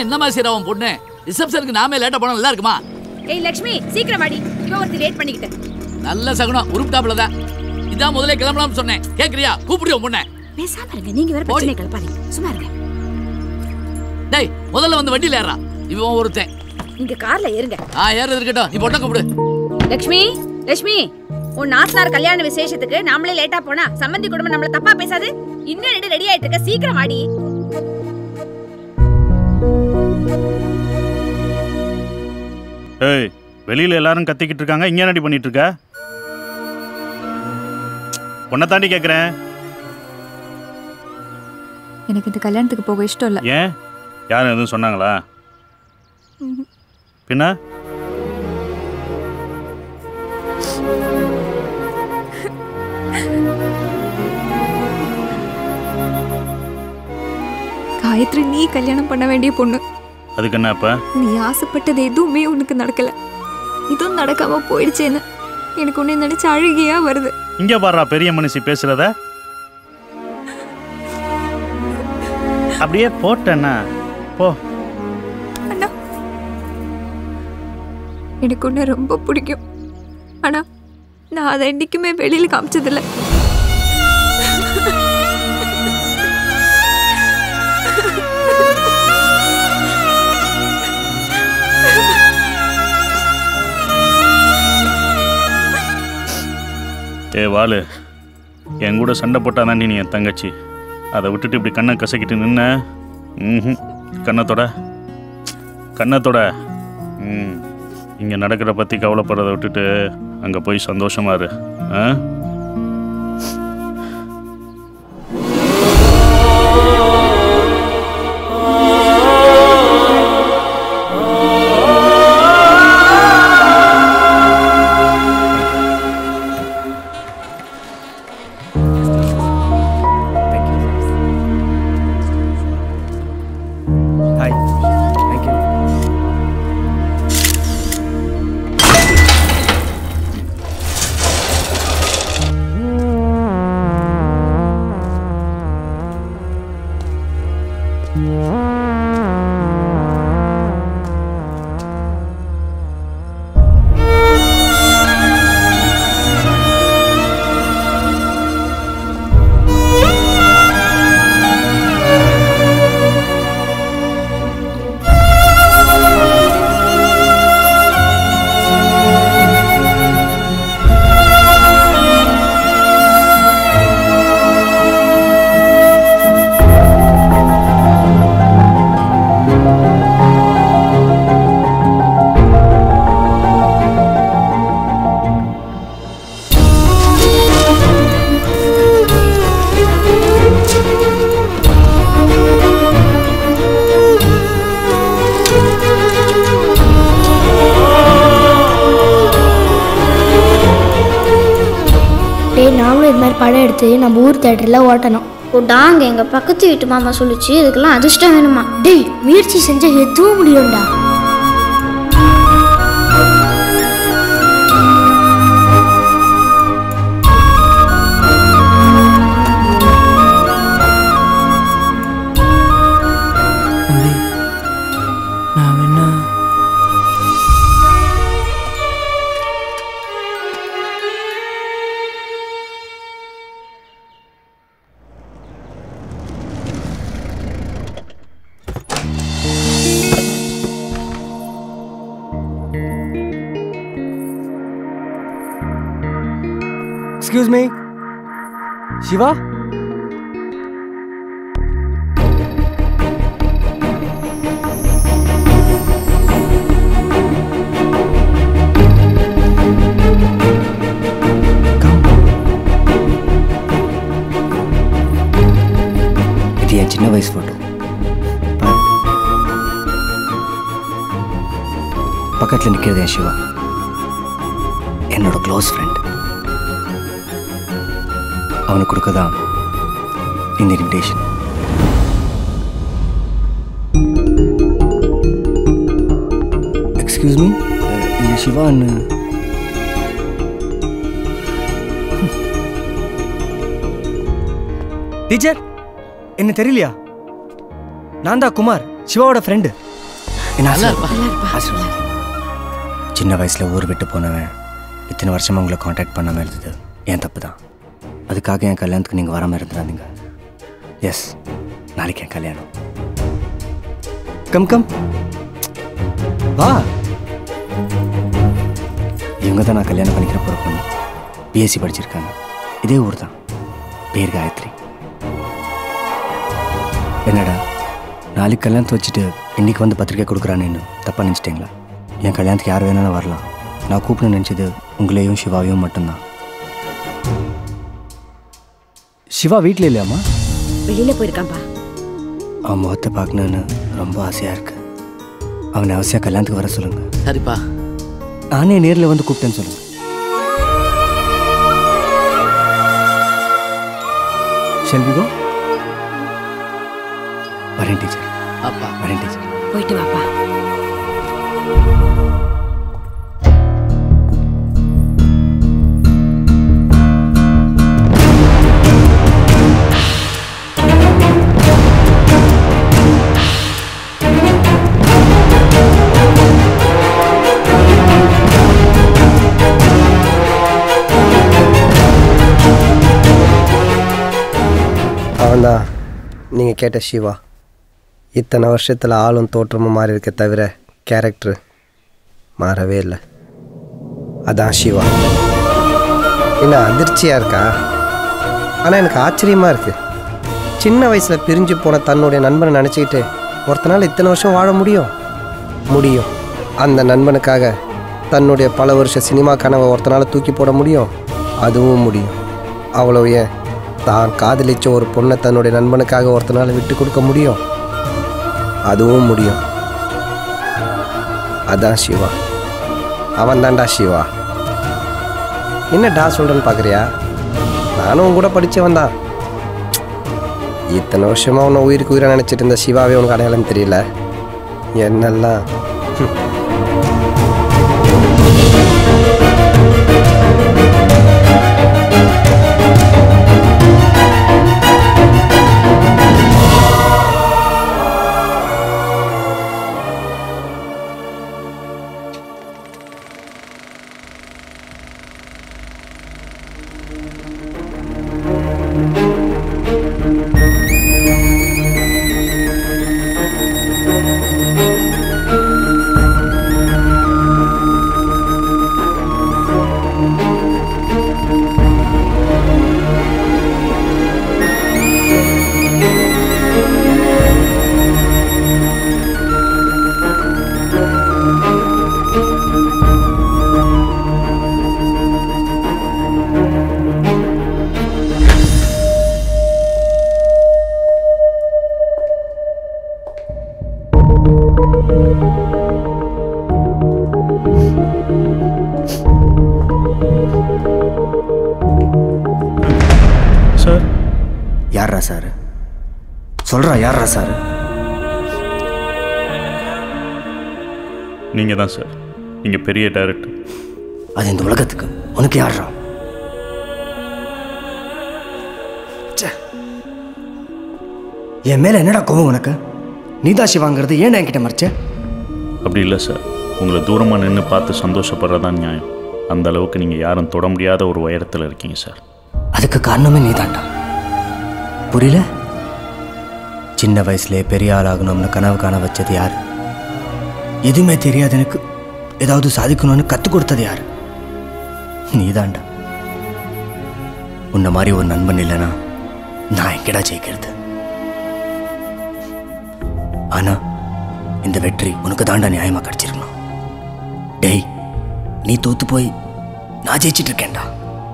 பையன் என்னமா செய்யற அவன் பொண்ணு ரிசப்ஷனுக்கு நாமே லேட்டா போனா நல்லா இருக்குமா ஏய் லக்ஷ்மி சீக்கிரம் வாடி இவ ஒருத்தி லேட் பண்ணிக்கிட்டு நல்ல சகுனம் உருப்பிட்டாப்புல தான் இதான் முதல்ல கிளம்பலாம்னு சொன்னேன் கேக்குறியா கூப்பிடு உன் பொண்ணை பேசாம இருங்க நீங்க வேற பிரச்சனை கிளப்பாதீங்க சும்மா இருங்க டேய் முதல்ல வந்து வண்டியில ஏறா இவன் ஒருத்தன் நீங்க கார்ல ஏறுங்க ஆ ஏறது இருக்கட்டும் நீ பொண்ணை கூப்பிடு லக்ஷ்மி லக்ஷ்மி உன் நாத்தனார் கல்யாண விசேஷத்துக்கு நாமளே லேட்டா போனா சம்பந்தி குடும்பம் நம்மள தப்பா பேசாது இன்னும் ரெண்டு ரெடி ஆயிட்டு இருக்க சீக்கிரம் வாடி ஏய் வெளியில எல்லாரும் கத்திக்கிட்டு இருக்காங்க இங்கே என்னடி பண்ணிட்டு இருக்க உன்னை தாண்டி கேட்குறேன் எனக்கு இந்த கல்யாணத்துக்கு போக இஷ்டம் இல்லை ஏன் யாரும் எதுவும் சொன்னாங்களா பின்ன காயத்ரி நீ கல்யாணம் பண்ண வேண்டிய பொண்ணு அதுக்கு என்ன இப்ப நீ ஆசைப்பட்டது எதுவுமே உனக்கு நடக்கல இதுவும் நடக்காம போயிடுச்சேன்னு எனக்கு உன்னை நினைச்சு அழுகையா வருது இங்கே பாடுறா பெரிய மனுஷி பேசுறத அப்படியே போட்டேன்னா போ அண்ணா எனக்கு உன்னை ரொம்ப பிடிக்கும் ஆனா நான் அதை என்னைக்குமே வெளியில காமிச்சதில்ல ஏ வாளு என் கூட சண்டை போட்டாதாண்டி நீ என் தங்கச்சி அதை விட்டுட்டு இப்படி கண்ணை கசக்கிட்டு நின்ன ம் கண்ணத்தோட கண்ணத்தோட ம் இங்கே நடக்கிற பற்றி கவலைப்படுறதை விட்டுட்டு அங்கே போய் சந்தோஷமா இரு ஆ ஹாய் தேங்க்யூ டேய் நாமளும் இது மாதிரி படம் எடுத்து நம்ம ஊர் தேட்டரில் ஓட்டணும் டாங்க எங்க பக்கத்து வீட்டு மாமா சொல்லுச்சு இதுக்கெல்லாம் அதிர்ஷ்டம் வேணுமா டேய் முயற்சி செஞ்சால் எதுவும் முடியும்டா தம்பி நான் வேணா எக்ஸ்கியூஸ் மீ சிவா இது என் சின்ன வயசு ஃபோட்டோ பக்கத்தில் நிற்கிறது என் சிவா என்னோட க்ளோஸ் ஃப்ரெண்ட் அவனுக்கு கொடுக்க தான் இந்த இன்விடேஷன் எக்ஸ்கியூஸ் மீ இந்த சிவான்னு டீச்சர் என்ன தெரியலையா நான் தான் குமார் சிவாவோட ஃப்ரெண்டு என்ன நல்லா ஆசீர்வாதம். இருப்பா ஆசீர்வாதம். சின்ன வயசில் ஊர் விட்டு போனவன் இத்தனை வருஷமா உங்களை காண்டாக்ட் பண்ணாமல் இருந்தது என் தப்பு தான் அதுக்காக என் கல்யாணத்துக்கு நீங்கள் வராமல் இருந்துடாதீங்க எஸ் நாளைக்கு என் கல்யாணம் கம் கம் வா இவங்க தான் நான் கல்யாணம் பண்ணிக்கிற போகிற பொண்ணு பிஎஸ்சி படிச்சிருக்காங்க இதே ஊர் தான் பேர் காயத்ரி என்னடா நாளைக்கு கல்யாணத்தை வச்சுட்டு இன்னைக்கு வந்து பத்திரிக்கை கொடுக்குறானேன்னு தப்பாக நினச்சிட்டிங்களா என் கல்யாணத்துக்கு யார் வேணாலும் வரலாம் நான் கூப்பிட நினச்சது உங்களையும் சிவாவையும் மட்டும்தான் சிவா வீட்டில் இல்லையாம்மா வெளியில போயிருக்கான்பா அவன் முகத்தை பார்க்கணுன்னு ரொம்ப ஆசையாக இருக்கு அவனை அவசியம் கல்யாணத்துக்கு வர சொல்லுங்க சரிப்பா நானே நேரில் வந்து கூப்பிட்டேன்னு சொல்லுங்க ஷெல்விகோ வரேன் டீச்சர் அப்பா வரேன் டீச்சர் போயிட்டு வாப்பா அவன்தான் நீங்கள் கேட்ட சிவா இத்தனை வருஷத்தில் ஆளும் தோற்றமும் மாறி இருக்க தவிர கேரக்டர் மாறவே இல்லை அதான் சிவா என்ன அதிர்ச்சியாக இருக்கா ஆனால் எனக்கு ஆச்சரியமாக இருக்குது சின்ன வயசில் பிரிஞ்சு போன தன்னுடைய நண்பனை நினச்சிக்கிட்டு ஒருத்தனால இத்தனை வருஷம் வாழ முடியும் முடியும் அந்த நண்பனுக்காக தன்னுடைய பல வருஷ சினிமா கனவை ஒருத்தனால தூக்கி போட முடியும் அதுவும் முடியும் அவ்வளோ ஏன் தான் காதலிச்ச ஒரு பொண்ணை தன்னுடைய நண்பனுக்காக ஒருத்தனால விட்டு கொடுக்க முடியும் அதுவும் முடியும் அதான் சிவா அவன் தான்டா சிவா என்னடா சொல்கிறேன்னு பார்க்குறியா நானும் உன் கூட படித்தவன் தான் இத்தனை வருஷமாக உன்னை உயிருக்கு உயிராக நினச்சிட்டு இருந்த சிவாவே உனக்கு அடையாளம் தெரியல என்னெல்லாம் ஹம். சார் யாரா சார் சொல்கிறா யாரா சார் நீங்கள் தான் சார் நீங்கள் பெரிய டைரக்டர் அது இந்த உலகத்துக்கு உனக்கு யாரா ச்சே. என் மேல என்னடா கோவம் உனக்கு நீதா சிவாங்கிறது ஏன் என்கிட்ட மறைச்ச அப்படி இல்லை சார் உங்களை தூரமாக நின்று பார்த்து சந்தோஷப்படுறதான் நியாயம் அந்த அளவுக்கு நீங்கள் யாரும் தொட முடியாத ஒரு உயரத்தில் இருக்கீங்க சார் அதுக்கு காரணமே நீதான்டா புரியல சின்ன வயசுலே பெரிய ஆளாகணும்னு கனவு காண வச்சது யாரு எதுவுமே தெரியாது எனக்கு ஏதாவது சாதிக்கணும்னு கற்றுக் கொடுத்தது யாரு நீதான்டா உன்ன மாதிரி ஒரு நண்பன் இல்லைனா நான் எங்கடா ஜெயிக்கிறது ஆனா இந்த வெற்றி உனக்கு தாண்டா நியாயமா கிடைச்சிருக்கணும் டேய் நீ தோத்து போய் நான் ஜெயிச்சிட்டு இருக்கேன்டா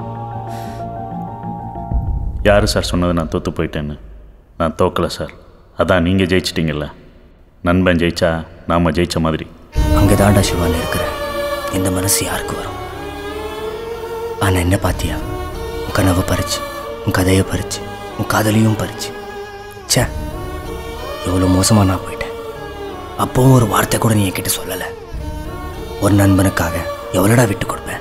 யார் சார் சொன்னது நான் தோற்று போயிட்டேன்னு நான் தோக்கலை சார் அதான் நீங்கள் ஜெயிச்சிட்டீங்கல்ல நண்பன் ஜெயிச்சா நாம் ஜெயிச்ச மாதிரி அங்கே தாண்டா சிவான் இருக்கிற இந்த மனசு யாருக்கு வரும் ஆனால் என்ன பாத்தியா உன் கனவை பறிச்சு உன் கதையை பறிச்சு உன் காதலியும் பறிச்சு ச்சே எவ்வளோ மோசமாக நான் போயிட்டேன் அப்பவும் ஒரு வார்த்தை கூட நீ என்கிட்ட சொல்லலை ஒரு நண்பனுக்காக எவ்வளோடா விட்டு கொடுப்பேன்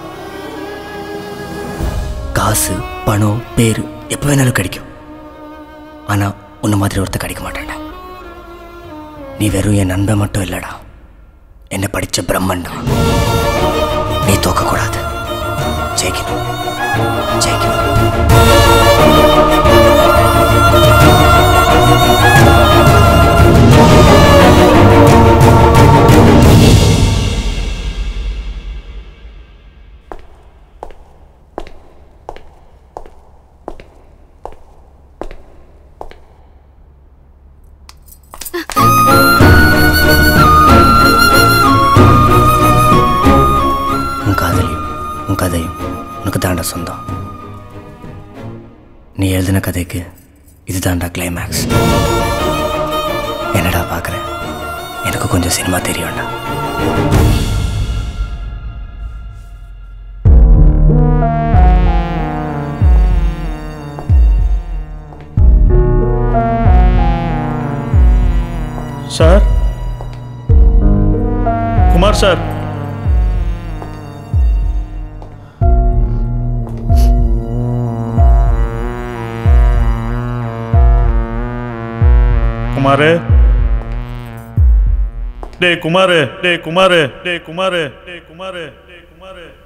காசு பணம் பேர் எப்போ வேணாலும் கிடைக்கும் ஆனால் உன்ன மாதிரி ஒருத்தர் கிடைக்க மாட்டேன்டா நீ வெறும் என் நண்பன் மட்டும் இல்லடா என்ன படிச்ச பிரம்மன்டா நீ தோக்கக்கூடாது ஜெயிக்கணும் ஜெயிக்கணும் உன் காதலியும் உன் கதையும் உனக்கு தாண்டா சொந்தம் நீ எழுதின கதைக்கு இது தாண்டா கிளைமேக்ஸ் என்னடா பார்க்குற எனக்கு கொஞ்சம் சினிமா தெரியும்டா சார் குமார் சார் குமாரு டேய் குமாரு டேய் குமாரு டேய் குமாரு டேய் குமாரு டேய் குமாரு